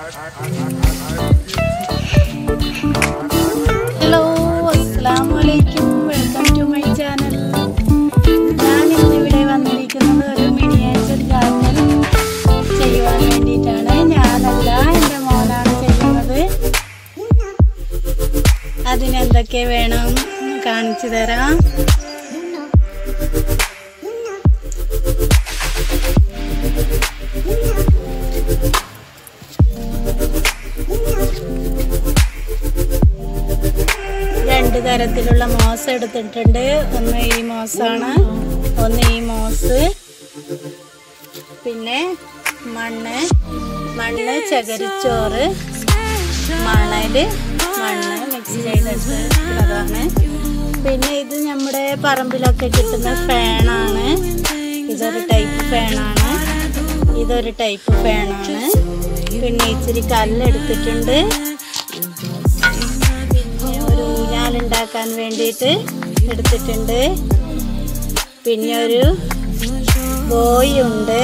Hello അസ്സാം വലൈക്കും welcome to my channel ഞാൻ ഇന്നിവിടെ വന്നിരിക്കുന്നത് ഒരു മിനിയേച്ചർ ഗാർഡൻ ചെയ്യുവാൻ വേണ്ടിയിട്ടാണ് ഞാനല്ല എൻ്റെ മോനാണ് ചെയ്യുന്നത് അതിനെന്തൊക്കെ വേണം എന്ന് കാണിച്ചു തരാം രണ്ട് തരത്തിലുള്ള മോസ് എടുത്തിട്ടുണ്ട് ഒന്ന് ഈ മോസാണ് ഒന്ന് ഈ മോസ് പിന്നെ മണ്ണ് മണ്ണ് ചകരിച്ചോറ് മണല് മണ്ണ് മിക്സ് ചെയ്തിട്ടുള്ളതാണ് പിന്നെ ഇത് നമ്മുടെ പറമ്പിലൊക്കെ കിട്ടുന്ന ഫാനാണ് ഇതൊരു ടൈപ്പ് ഫാനാണ് ഇതൊരു ടൈപ്പ് ഫാനാണ് പിന്നെ ഇച്ചിരി കല്ലെടുത്തിട്ടുണ്ട് പിന്നെ ഒരു ഊഞ്ഞാലുണ്ടാക്കാൻ വേണ്ടിയിട്ട് എടുത്തിട്ടുണ്ട് പിന്നെ ഒരു ബോയ് ഉണ്ട്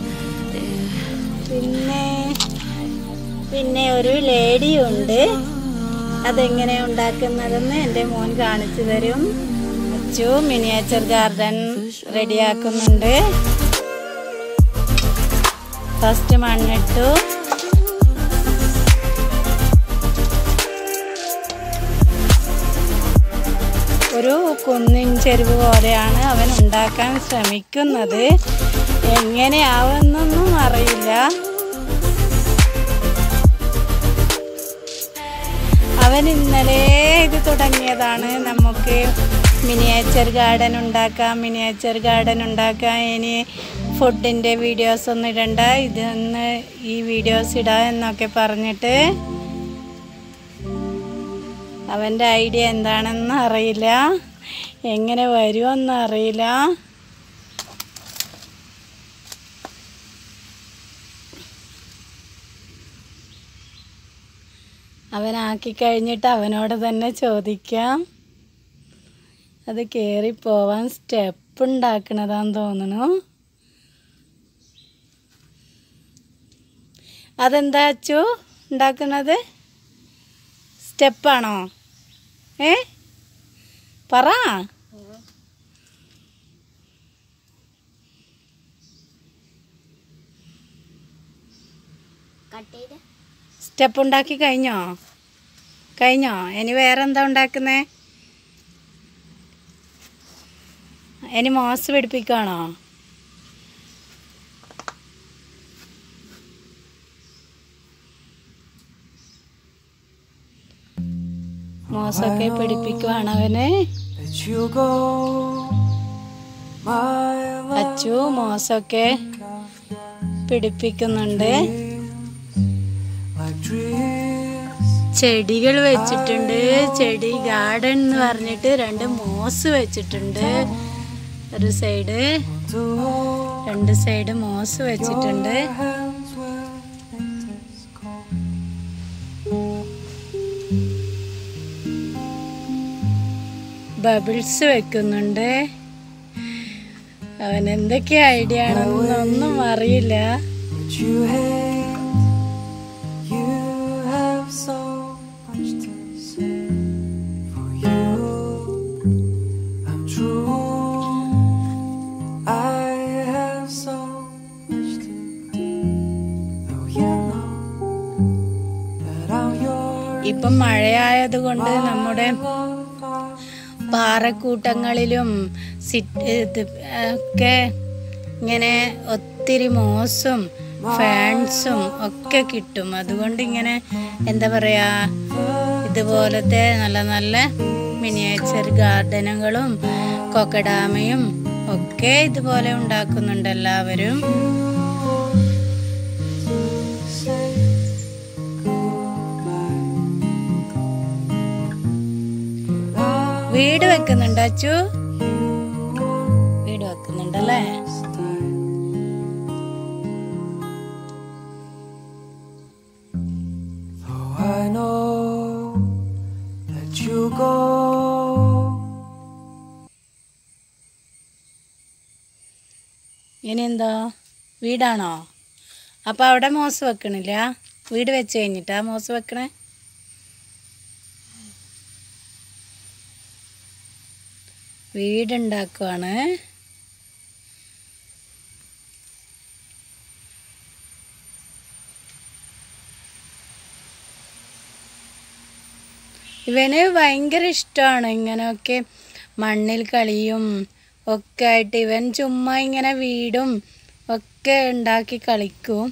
പിന്നെ പിന്നെ ഒരു ലേഡി ഉണ്ട് അതെങ്ങനെ ഉണ്ടാക്കുന്നതെന്ന് എൻ്റെ മോൻ കാണിച്ചു തരും അച്ചു മിനിയേച്ചർ ഗാർഡൻ റെഡിയാക്കുന്നുണ്ട് ഫസ്റ്റ് മണ്ണിട്ടു ഒരു കുന്നിൻ ചെരുവ് പോലെയാണ് അവൻ ഉണ്ടാക്കാൻ ശ്രമിക്കുന്നത് എങ്ങനെയാവുന്നൊന്നും അറിയില്ല അവൻ ഇന്നലെ ഇത് തുടങ്ങിയതാണ് നമുക്ക് മിനിയേച്ചർ ഗാർഡൻ ഉണ്ടാക്കാം മിനിയേച്ചർ ഗാർഡൻ ഉണ്ടാക്കാം ഇനി ഫുഡിൻ്റെ വീഡിയോസ് ഒന്നും ഇടണ്ട ഇതൊന്ന് ഈ വീഡിയോസ് ഇടാം എന്നൊക്കെ പറഞ്ഞിട്ട് അവൻ്റെ ഐഡിയ എന്താണെന്ന് അറിയില്ല എങ്ങനെ വരുമെന്ന് അറിയില്ല അവനാക്കി കഴിഞ്ഞിട്ട് അവനോട് തന്നെ ചോദിക്കാം അത് കയറി പോവാൻ സ്റ്റെപ്പ് ഉണ്ടാക്കണതാന്ന് തോന്നുന്നു അതെന്താ അച്ചു ഉണ്ടാക്കുന്നത് സ്റ്റെപ്പാണോ ഏ പറ സ്റ്റെപ്പ് ഉണ്ടാക്കി കഴിഞ്ഞോ കഴിഞ്ഞോ ഇനി വേറെ എന്താ ഉണ്ടാക്കുന്നേ ഇനി മോസ് പിടിപ്പിക്കുകയാണോ മോസൊക്കെ പിടിപ്പിക്കുവാണ് അവന് Let you go, my love. Achu മോസൊക്കെ പിടിപ്പിക്കുന്നുണ്ട് Like trees, ചെടികൾ വെച്ചിട്ടുണ്ട് ചെടി ഗാർഡൻ എന്ന് പറഞ്ഞിട്ട് രണ്ട് മോസ് വെച്ചിട്ടുണ്ട് ഒരു സൈഡ് to hold രണ്ട് സൈഡ് മോസ് വെച്ചിട്ടുണ്ട് hands where winter's cold. Bubbles വെക്കുന്നുണ്ട് അവൻ എന്തൊക്കെ ഐഡിയ ആണെന്നൊന്നും അറിയില്ല But you hate, you have so much to say. For you, I'm true. I have so much to give. Though you know that I'm yours. ഇപ്പം മഴയായത് കൊണ്ട് നമ്മുടെ പാറക്കൂട്ടങ്ങളിലും sit ഇത് ഒക്കെ ഇങ്ങനെ ഒത്തിരി മോസും ഫാൻസും ഒക്കെ കിട്ടും അതുകൊണ്ട് ഇങ്ങനെ എന്താ പറയാ ഇതുപോലത്തെ നല്ല നല്ല മിനിയേച്ചർ ഗാർഡനുകളും കൊക്കഡാമയും ഒക്കെ ഇതുപോലെ ഉണ്ടാക്കുന്നുണ്ട് എല്ലാവരും വീട് വെക്കുന്നുണ്ട് അച്ചു വീട് വെക്കുന്നുണ്ടല്ലേ Though I know that you go, ഇനി എന്താ വീടാണോ അപ്പൊ അവിടെ മോസ് വെക്കണില്ല വീട് വെച്ച് കഴിഞ്ഞിട്ടാ മോസ് വെക്കണേ വീടുണ്ടാക്കുവാണ് ഇവന് ഭയങ്കര ഇഷ്ടമാണ് ഇങ്ങനെയൊക്കെ മണ്ണിൽ കളിയും ഒക്കെ ആയിട്ട് ഇവൻ ചുമ്മാ ഇങ്ങനെ വീടും ഒക്കെ ഉണ്ടാക്കി കളിക്കും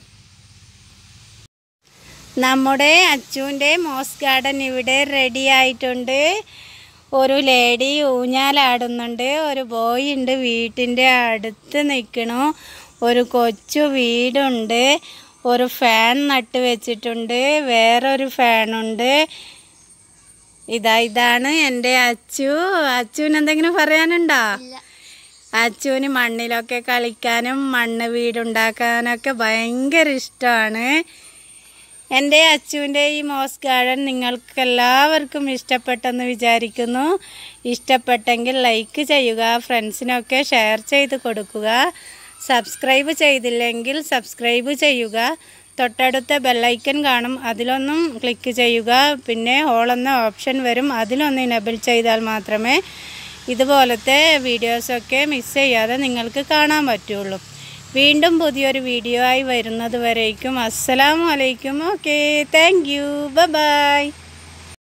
നമ്മുടെ അച്ചുവിൻ്റെ മോസ് ഗാർഡൻ ഇവിടെ റെഡി ആയിട്ടുണ്ട് ഒരു ലേഡി ഊഞ്ഞാലാടുന്നുണ്ട് ഒരു ബോയ് ഉണ്ട് വീട്ടിൻ്റെ അടുത്ത് നിൽക്കണു ഒരു കൊച്ചു വീടുണ്ട് ഒരു ഫാൻ നട്ട് വെച്ചിട്ടുണ്ട് വേറൊരു ഫാനുണ്ട് ഇതാ ഇതാണ് എൻ്റെ അച്ചു അച്ചുവിന് എന്തെങ്കിലും പറയാനുണ്ടോ അച്ചുവിന് മണ്ണിലൊക്കെ കളിക്കാനും മണ്ണ് വീടുണ്ടാക്കാനൊക്കെ ഭയങ്കര ഇഷ്ടമാണ് എൻ്റെ അച്ചുവിൻ്റെ ഈ മോസ് ഗാർഡൻ നിങ്ങൾക്ക് എല്ലാവർക്കും ഇഷ്ടപ്പെട്ടെന്ന് വിചാരിക്കുന്നു ഇഷ്ടപ്പെട്ടെങ്കിൽ ലൈക്ക് ചെയ്യുക ഫ്രണ്ട്സിനൊക്കെ ഷെയർ ചെയ്ത് കൊടുക്കുക സബ്സ്ക്രൈബ് ചെയ്തില്ലെങ്കിൽ സബ്സ്ക്രൈബ് ചെയ്യുക തൊട്ടടുത്ത ബെല്ലൈക്കൻ കാണും അതിലൊന്നും ക്ലിക്ക് ചെയ്യുക പിന്നെ ഹോൾ എന്ന ഓപ്ഷൻ വരും അതിലൊന്ന് ഇനബിൾ ചെയ്താൽ മാത്രമേ ഇതുപോലത്തെ വീഡിയോസൊക്കെ മിസ് ചെയ്യാതെ നിങ്ങൾക്ക് കാണാൻ പറ്റുള്ളൂ വീണ്ടും പുതിയൊരു വീഡിയോ ആയി വരുന്നത് വരേക്കും അസ്സലാമു അലൈക്കും ഓക്കെ താങ്ക് യു ബൈ